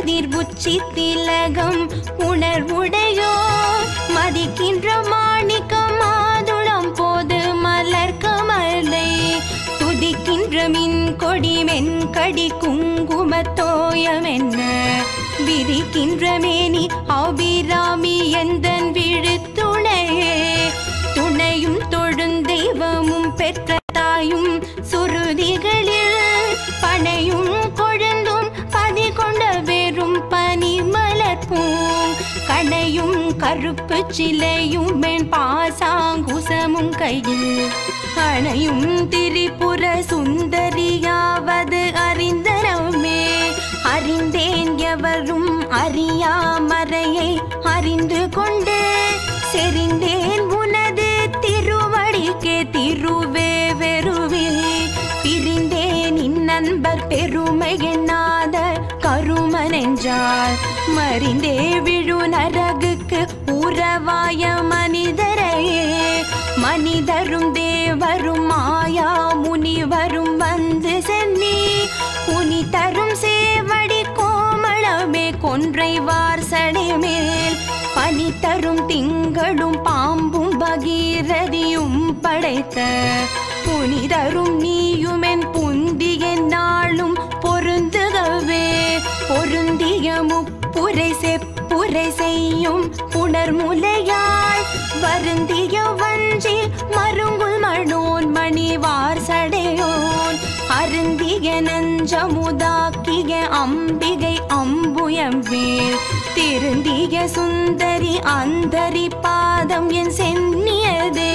கதிர் உச்சி திலகம் உணர்வுடையோ மதிக்கின்ற மாணிக்கம் மாதுளம் போது மலர் கமலை துதிக்கின்ற மின் கொடி மென்கடி குங்குமத்தோயம் என்ன விரிக்கின்ற மேனி அபிராமி எந்தன் விழுத்துணையே துணையும் தொழுந்தெய்வமும் பெற்ற தாயும் சுருதிகளில் பனையும் கொழுந்தும் பதி கொண்ட வெறும் பனி மலர்ப்பூம் கணையும் கருப்பு சிலையும் மென் பாசாங்குசமும் கையில் அணையும் திரிபுர சுந்தரியாவது அறிந்தனமே அறிந்தேன் எவரும் அறியாமறையை அறிந்து கொண்டு செறிந்தேன் உனது திருவடிக்கே திருவே வெறுவே பிரிந்தேன் இந்நண்பர் பெருமை எண்ணாத கருமனென்றால் மறிந்தே விழு நரகுக்கு உறவாய மனிதரையே மனிதரும் தேவரும் மாயா முனிவரும் வந்து சென்னி புனி தரும் சேவடி கோமளமே கொன்றை வார்சடை மேல் பனி தரும் திங்களும் பாம்பும் பகீரதியும் படைத்த புனிதரும் நீயுமென் புந்திய நாளும் பொருந்துகவே பொருந்திய முப்புரை செப்புரை செய்யும் புணர்முலையாய் வருந்திய வஞ்சி மருங்குல் மணோன் மணிவார் சடையோன் அருந்திய நஞ்சமுதாக்கிய அம்பிகை அம்புயம்பேல் திருந்திய சுந்தரி அந்தரி பாதம் என் சென்னியதே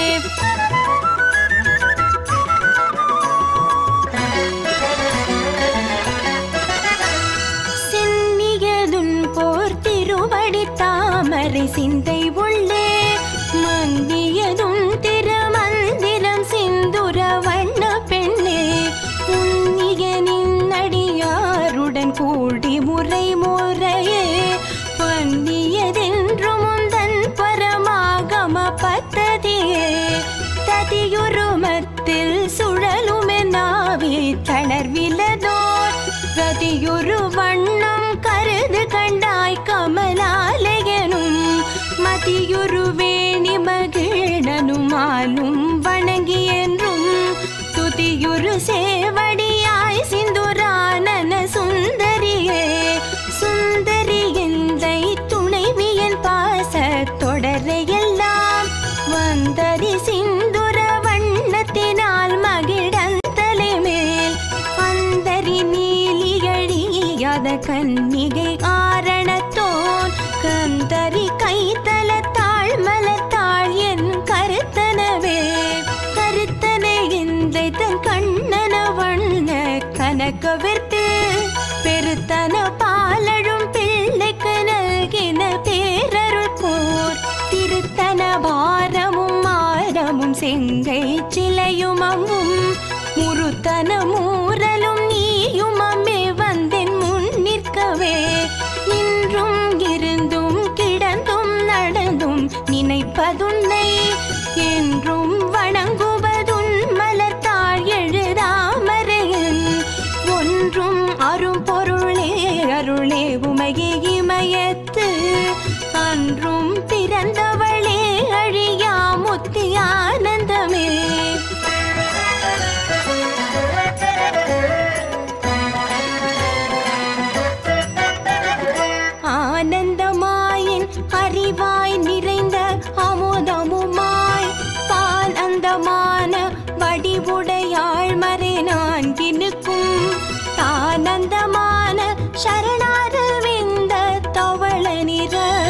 சின்னியதுன் போர் திருவடி தாமரை சிந்தை உள்ளே மந்தியதும் திருமந்திரம் சிந்துர வண்ண பெண்ணே உன்னிய நின்னடியாருடன் கூடி முறை முறையே பன்னியதென்றும் உந்தன் பரமாகம பத்ததியே ததியுருமத்தில் சுழலுமெ நாவி தளர்விலதோர் கதியொரு வண்ணம் கருது கண்டாய் கமலாலயனும் மதியொரு வேணி மகிழனுமாலும் வணங்கி என்றும் துதியொரு சேவடியாய் சிந்துரானன சுந்தரியே சுந்தரி எந்தை துணைவியன் பாச தொடரையெல்லாம் வந்தரி சிந்துர வண்ணத்தினால் மகிழந்தலை மேல் அந்தரி நீலியழியாத கன்னிகை ஆரணத்தோன் கந்தரி கைத்தல தாழ்மலத்தாள் என் கருத்தனவே கருத்தனை எந்தை தன் கண்ணன வண்ண கனகவிற்கு பெருத்தன பாலழும் பிள்ளைக்கு நல்கின பேரருள் போர் திருத்தன பாரமும் மாரமும் செங்கை சிலையும் அம்மும் முருத்தன மூரலும் நீயும் அம்மே வந்தென் முன் நிற்கவே நின்றும் இருந்தும் கிடந்தும் நடந்தும் நினைப்பதுன்னை என்றும் வணங்குவதுன் மலர்த்தாள் எழுதாமரையன் ஒன்றும் அரும் பொருளே அருளே உமையே இமயத்து அன்றும் பிறந்தவளே அழியா முத்தி ஆனந்தமே ஆனந்தமாயின் அறிவாய் நிறைந்த அமுதமுமாய் பால் அந்தமான வடிவுடையாள் மறை நான்கினுக்கும் தானந்தமான சரணாரவிந்த தவள நிற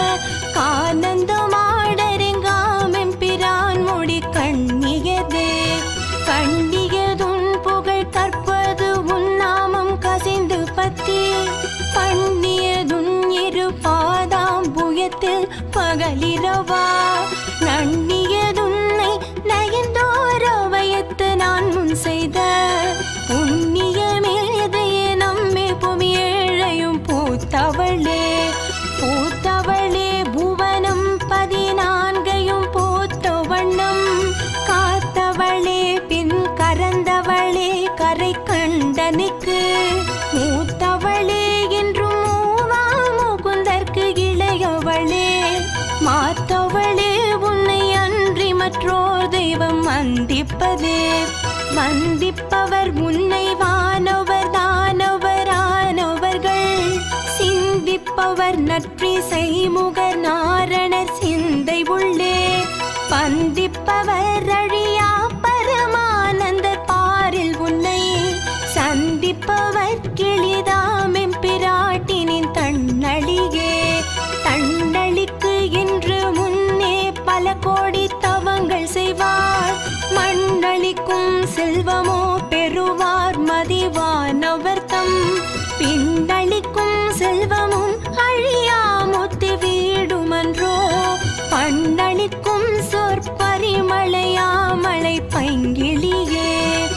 கானந்தமாடருங்காமெம் பிரான் முடி கண்ணியதே கண்ணியதுன் புகழ் கற்பது உன் நாமம் கசிந்து பத்தி பண்ணியதுன் இரு பாதாம் புயத்தில் பகலிரவா நன்னியதுன்னை நயந்தோரவயத்து நான் முன் செய்த புண்ணியமேதையே நம்மே புவியேழையும் பூத்தவளே பூத்தவளே புவனம் பதினான்கையும் பூத்த வண்ணம் காத்தவளே பின் கரந்தவளே கரை கண்டனுக்கு மூத்தவளே என்றும் வந்திப்பதே வந்திப்பவர் உன்னை வானவர் தானவரானவர்கள் சிந்திப்பவர் நற்றிசை முகர் நாரணர் சிந்தை உள்ளே பந்திப்பவர் அழியா பரமானந்த பாரில் உன்னை சந்திப்பவர் கிளிதாமெம் பிராட்டினின் தன்னழியே தன்னழிக்கு என்று முன்னே பல கோடி தவங்கள் செய்வார் மண்ணளிக்கும் செல்வமோ பெறுவார் மதிவானவர்த்தம் பின்னளிக்கும் செல்வமும் அழியாமுத்து வீடுமன்றோ பண்ணளிக்கும் சொற்பரிமளையாமலை பைங்கிளியே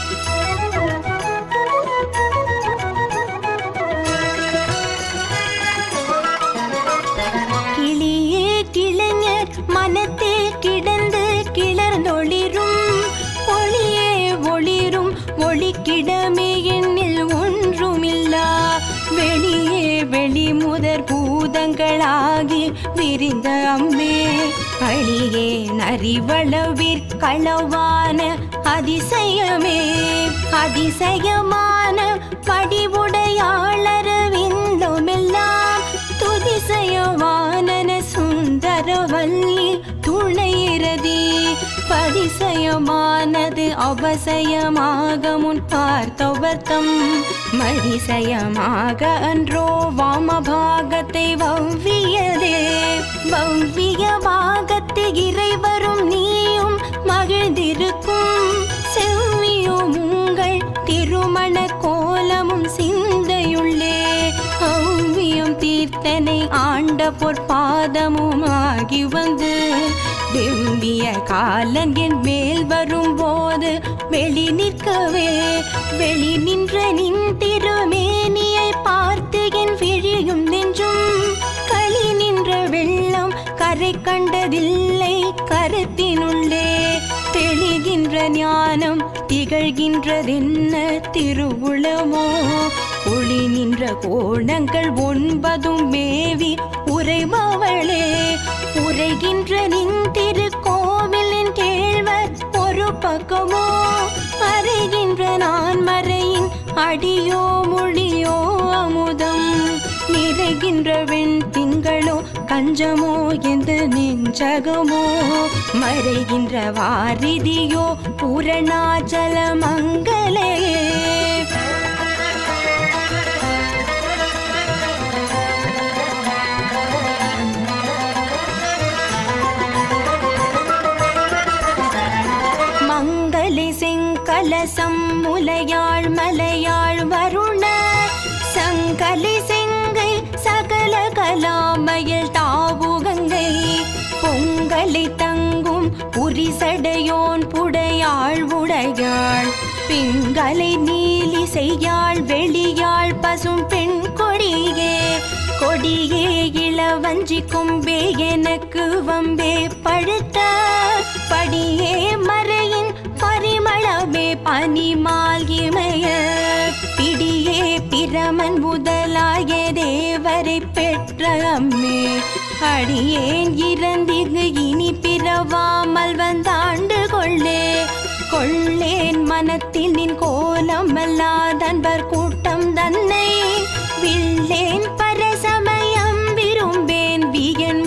கிளியே கிளைஞர் மனத்தே கிடந்து கிளர்ந்தொளிரும் ஒளியே ஒளிரும் ஒளிக்கிடமே எண்ணில் ஒன்றுமில்லா வெளியே வெளி முதற் பூதங்களாகி விரிந்த அம்மே அழியே நரிவளவிற்களவான அதிசயமே அதிசயமான படிவுடையாளரவிந்தோமெல்லாம் துதிசயவானன சுந்தரவல்லி துணையிறதி பதிசயமானது அவசயமாக முன் பார்த்தவர்த்தம் மதிசயமாக அன்றோ வாமபாகத்தை வவ்வியதே வவ்விய பாகத்து இறைவரும் நீயும் மகிழ்ந்திருக்கும் செவ்வியும் உங்கள் திருமண கோலமும் சிந்தையுள்ளே ஔவியம் தீர்த்தனை ஆண்ட பொற்பாதமும் ஆகி வந்து வெம்பிய காலன் என் மேல் வரும்போது வெளி நிற்கவே வெளி நின்ற நின் திருமேனியை பார்த்து என் விழியும் நெஞ்சும் களி நின்ற வெள்ளம் கரை கண்டதில்லை கருத்தினுள்ளே தெளிகின்ற ஞானம் திகழ்கின்றதென்ன திருவுளமோ ஒளி நின்ற கோணங்கள் ஒன்பதும் மேவி உரைபவளே உரைகின்ற நின் திருக்கோவிலின் கேழ்வர் ஒரு பக்கமோ மறைகின்ற நான் மறையின் அடியோ மொழியோ அமுதம் நிறைகின்ற வெண் திங்களோ கஞ்சமோ எந்த நெஞ்சகமோ மறைகின்ற வாரிதியோ பூரணாச்சல மங்களே மங்களி செங்கலசம் முலையாள் மலையாள் வருண சங்கலி செங்கை சகல கலாமயில் தாவுகங்கை பொங்கலை தங்கும் புரிசடையோன் புடையாள் உடையாள் பிங்கலை நீலி செய்யாள் வெளியாள் பசும் பெண் கொடியே கொடியே இளவஞ்சி கொம்பே எனக்கு வம்பே பழுத்த படியே மறையின் பரிமளமே பனிமால் இமய பிடியே பிரமன் முதலாய தேவரை பெற்ற அம்மே அடியேன் இறந்திகு இனி பிறவாமல் வந்தாண்டு கொள்ளே கொள்ளேன் மனத்தில் நின் கோலம் அல்லாதன்பர் கூட்டம் தன்னை வில்லேன் பரசமயம் விரும்பேன் வியன்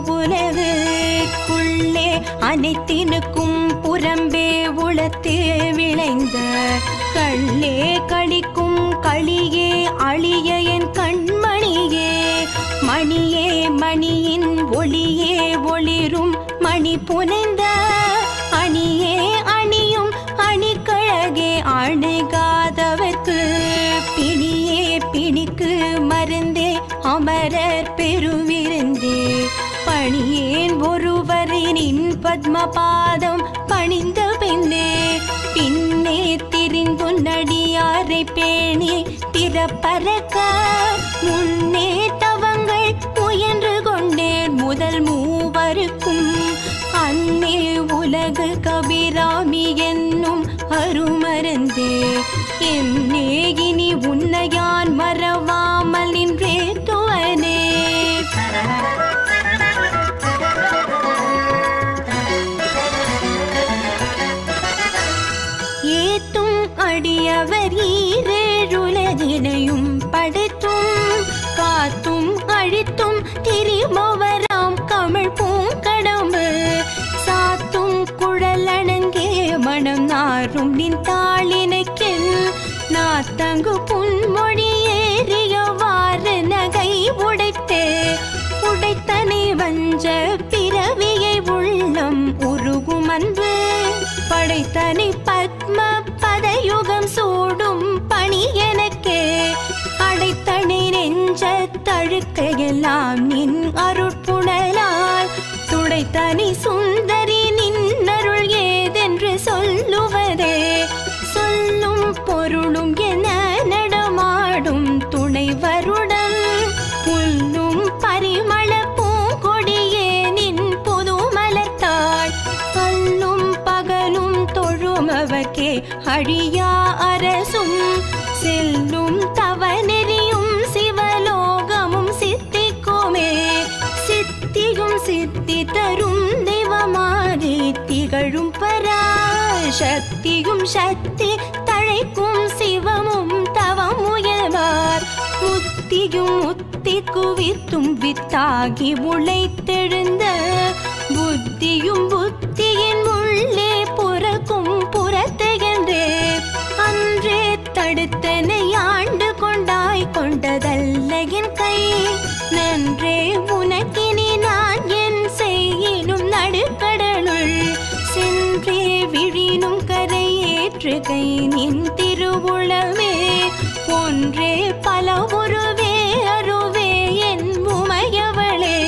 மூவுலகுக்குள்ளே அனைத்தினுக்கும் புறம்பே உளத்தே விளைந்த கள்ளே கழிக்கும் களியே அழிய என் கண்மணியே மணியே மணியின் ஒளியே ஒளிரும் மணி புனைந்த அணியே அணியும் அணிக்கழகே அணுகாதவர்க்கு பிணியே பிணிக்கு மருந்தே அமரர் பெருவிருந்தே பணியேன் ஒருவரின் பத்மபாதம் பணிந்த பின்னே பின்னே திரிந்து நடியாரை பேணி திறப்பறக்க முன்னே தவங்கள் முயன்று கொண்டேன் முதல் மூவருக்கும் அன்னே உலகு கபிராமி என்னும் அருமருந்தே என்னே இனி உன்னையான் மறவாமல் நின்றே துவனே படைத்தனை வஞ்ச பிறவியை உள்ளம் உருகும் அன்பு படைத்தனை பத்ம பதயுகம் சூடும் பணி எனக்கே அடைத்தனை நெஞ்ச தழுக்கையெல்லாம் நின் அருட்புணலால் துடைத்தனி சுந்தரி நின்னருள் ஏதென்று சொல்லுவதே சொல்லும் பொருளும் என நடமாடும் துணைவருடன் புல்லும் பரிமள பூங்கொடியே நின் புது மலர்த்தாள் பல்லும் பகலும் தொழுமவர்க்கே அழியா அரசும் செல்லும் தவநெறியும் சிவலோகமும் சித்திக்குமே சித்தியும் சித்தி தரும் தெய்வமாறி திகழும் பராசக்தியும் சக்தி தழைக்கும் சிவமும் தவம் முயல்வார் முத்தியும் முத்தி குவித்தும் வித்தாகி முளைத்தெழுந்த புத்தியும் புத்தியின் உள்ளே புறக்கும் புறத்தென்றே அன்றே தடுத்தனை ஆண்டு கொண்டாய் கொண்டதல்ல என் கை நன்றே உனக்கினி நான் என் செய்யினும் நடுக்கடலுள் சென்றே விழினும் கரையேற்றுகை நின் திருவுளமே ஒன்றே பல உருவே அருவே என் உமையவளே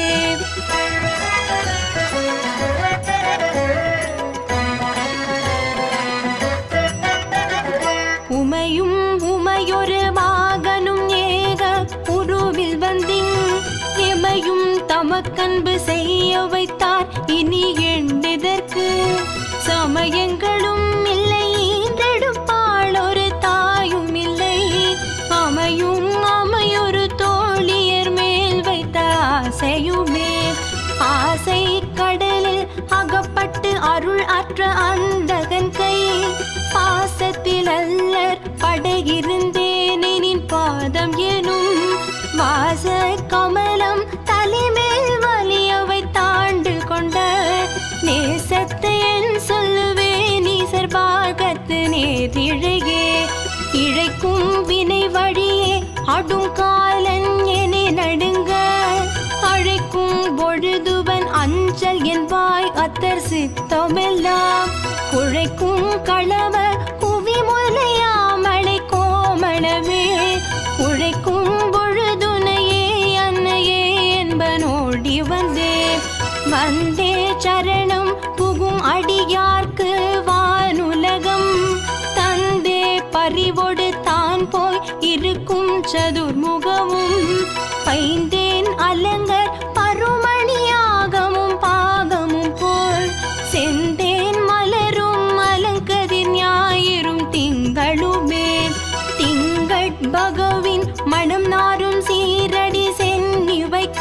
உமையும் உமையொரு மாகனும் ஏக உருவில் வந்திங் எமையும் தமக்கன்பு செய்ய வைத்தார் இனி எண்ணிதற்கு சமயங்களும் இல்லை ஈன்றெடுப்பாள் ஒரு தாயும் இல்லை அமையும் அமையொரு தோழியர் மேல் வைத்த ஆசையுமே ஆசை கடலில் அகப்பட்டு அருள் அற்ற அந்தகன் கை பாசத்தில் அல்லர் படையிருந்தேனே நின் பாதம் எனும் வாச கமலம் தலைமேல் வலியவை தாண்டு கொண்ட நேசத்தை என் சொல்லுவேன் நீசர் பாகத்து நேரிழையே இழைக்கும் வினை வழியே அடும் காலன் என நடுங்க அழைக்கும் பொழுதுவன் அஞ்சல் என்பாய் அத்தர் சித்தமெல்லாம் குழைக்கும் களவ குவி முலையாமலை கோமளமே உழைக்கும் பொழுதுனையே அன்னையே என்பனோடி வந்தே வந்தே சரணம் புகும் அடியார்க்கு வானுலகம் தந்தே பறிவொடு தான் போய் இருக்கும் சதுர்முகமும் பைந்தேன் அலங்கர் பருமணியாகமும் பாகமும் போல் செந்தேன் மலரும் அலங்கதிர் ஞாயிறும் திங்களுமே திங்கள் பகவின் மனம் நாரும் சீரடி சென்னி வைக்க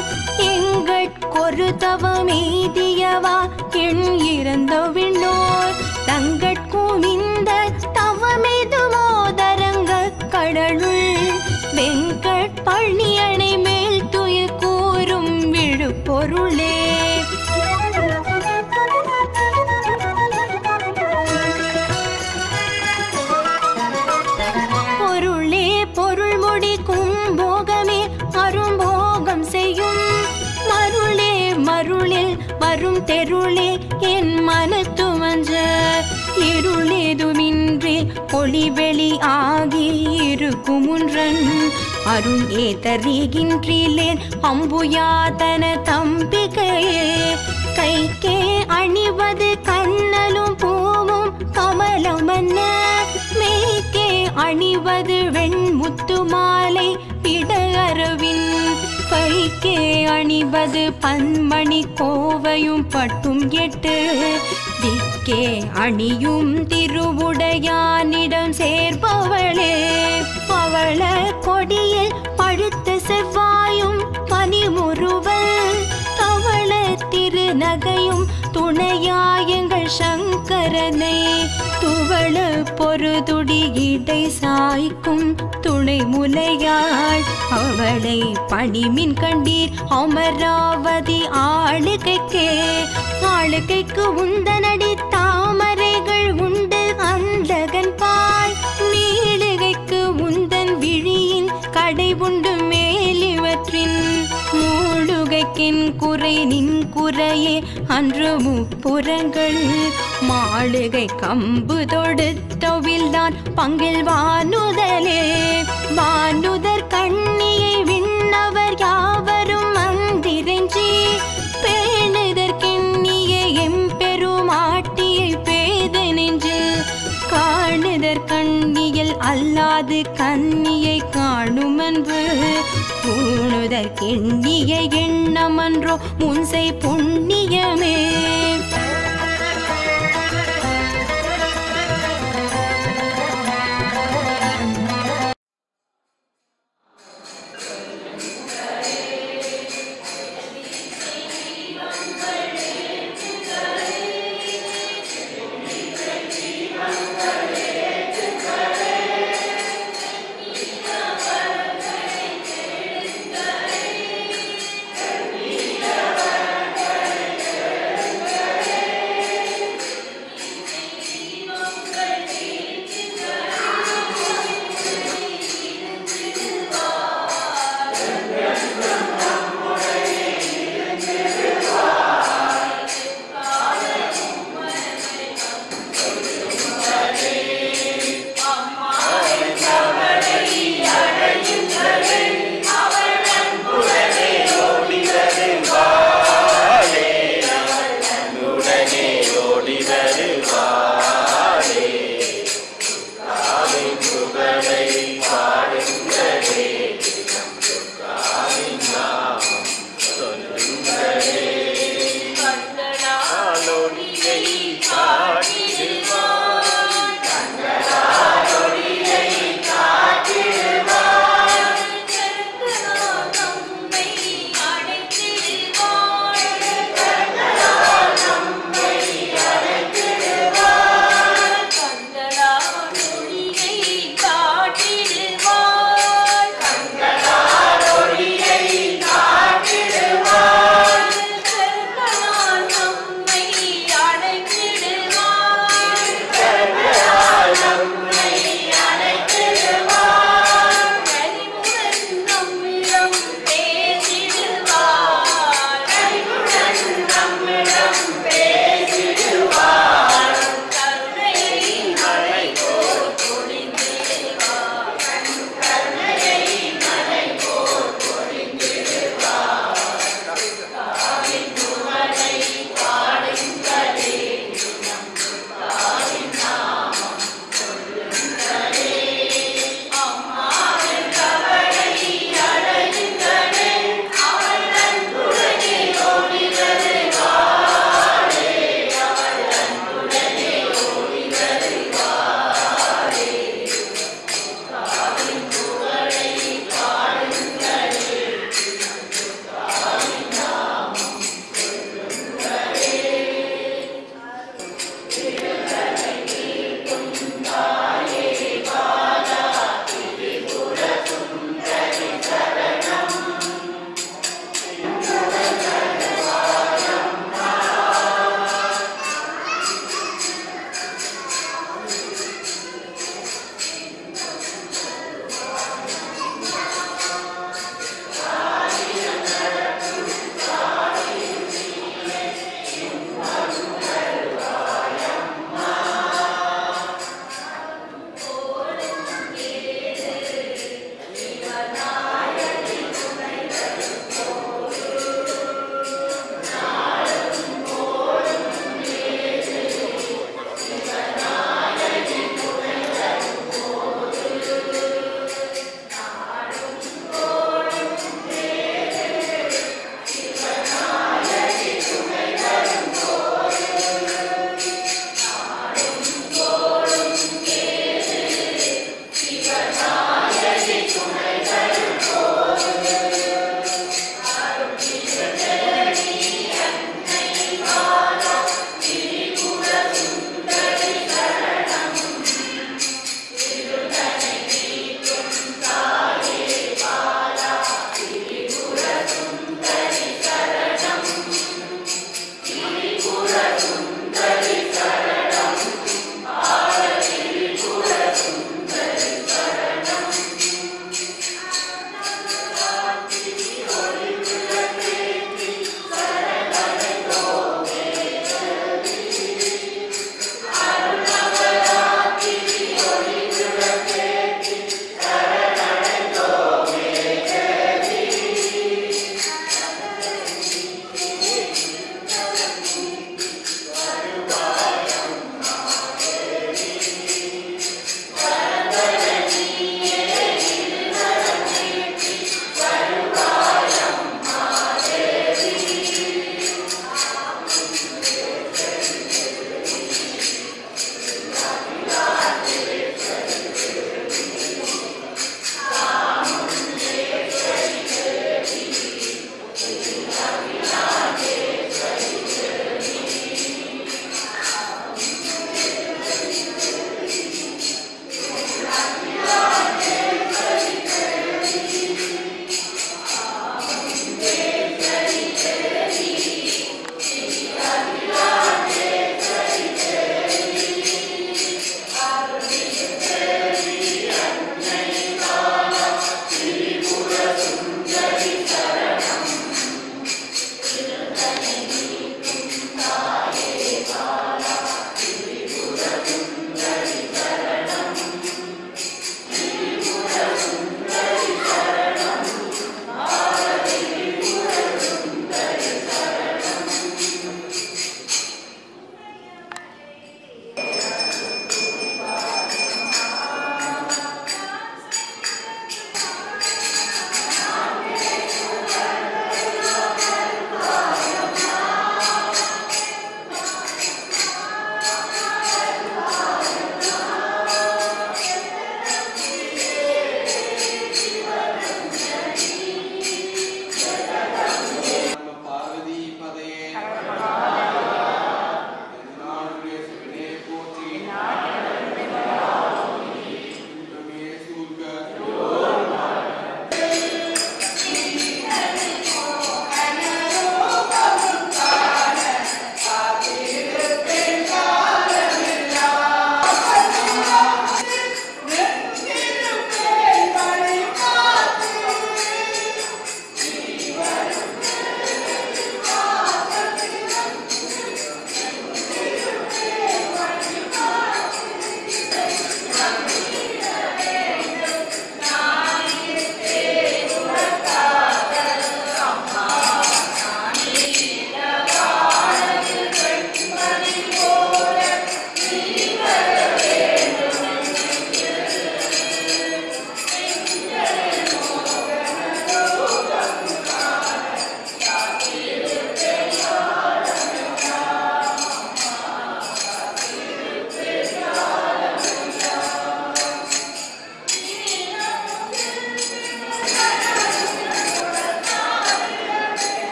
எங்கட்கொரு தவமெய்தியவா எண் இறந்த விண்ணோர் தங்கட்கும் இந்த தவமெதுவோ தரங்க கடலுள் வெங்கட் பழனியணை மேல் துயில் கூறும் விழுப்பொருளே பொருளே பொருள் முடிக்கும் போகமே அரும்போகம் செய்யும் மருளே மருளில் வரும் தெருளே என் மனத்து வஞ்ச இருளேதுமின்றி ஒளி வெளி ஆகி இருக்கும் ஒன்றன் அருள் ஏதறிகின்றிலேன் அம்புயாதன தம்பிகையே கைக்கே அணிவது கண்ணலும் பூவும் கமலமன்ன மேய்க்கே அணிவது வெண்முத்து மாலை பிடகரவின் பைக்கே அணிவது பன்மணி கோவையும் பட்டும் எட்டு திக்கே அணியும் திருவுடையானிடம் சேர்ப்பவளே பவள கொடியில் பழுத்த செவ்வாயும் பனிமுறுவல் தவள திருநகையும் துணையாயங்கள் சங்கரனை துவள பொருதுடி இடை சாய்க்கும் துணை முலையாள் அவளை பணிமின் கண்டீர் அமராவதி ஆளுகைக்கே ஆளுகைக்கு உந்தனடி தாமரைகள் உண்டு அந்தகன் பாய் நீளுகைக்கு உந்தன் விழியின் கடை உண்டு மேலிவற்றின் மூடுகைக்கு மாளுகற்கின் குறை நின் குறையே அன்று முப்புறங்கள் மாளுகை கம்பு தொடுத்தொவில்தான் பங்கில் வானுதலே வானுதர் கண்ணியை விண்ணவர் யாவரும் மந்திரஞ்சி பேணுதற்கெண்ணிய எம்பெருமாட்டியை பேத நெஞ்சில் காணுதற் கண்ணியல் அல்லாது கன்னியை காணுமன்பு பூணுதற்கெண்ணிய எண்ணமன்றோ முன்சை புண்ணியமே Amen.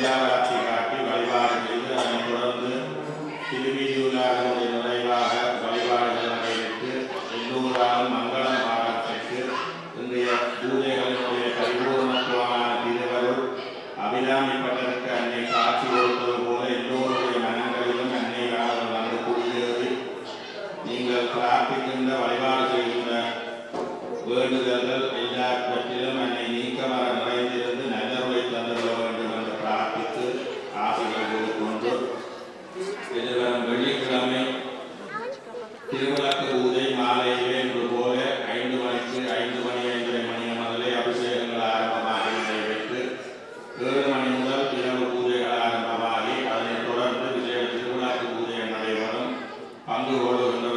மஞ்சாராட்சி காட்டி வழிபாடு செய்து அதனைத் தொடர்ந்து திருவிழாவினுடைய நிறைவாக வழிபாடுகள் நடைபெற்று எல்லோராலும் மங்களம் பாராட்டப்பட்டு இன்றைய பூஜைகளினுடைய பரிபூர்ணத்துவமான திருவருள் அபிராமிப்பட்டதற்கு அன்னை காட்சி கொடுத்தது போல எல்லோருடைய மனங்களிலும் அன்னையாளர்கள் வந்து குடியேறி நீங்கள் பிரார்த்திக்கின்ற வழிபாடு செய்கின்ற வேண்டுதல்கள் எல்லாவற்றிலும் என்னை நீக்கமர நிறைந்திருந்து நல்லருளை தந்துள்ள வேண்டும் என்று பிரார்த்தித்து ஆசைகள் கூறிக்கொண்டு எதிர்வரும் வெள்ளிக்கிழமை திருவிளக்கு பூஜை மாலையிலே என்று போல ஐந்து மணிக்கு ஐந்து மணி ஐந்தரை மணி முதலே அபிஷேகங்கள் ஆரம்பமாகி நடைபெற்று ஏழு மணி முதல் இரவு பூஜைகள் ஆரம்பமாகி அதனைத் தொடர்ந்து விஜய திருவிழாக்கு பூஜை நடைபெறும் பங்கு கொள்ளுகின்ற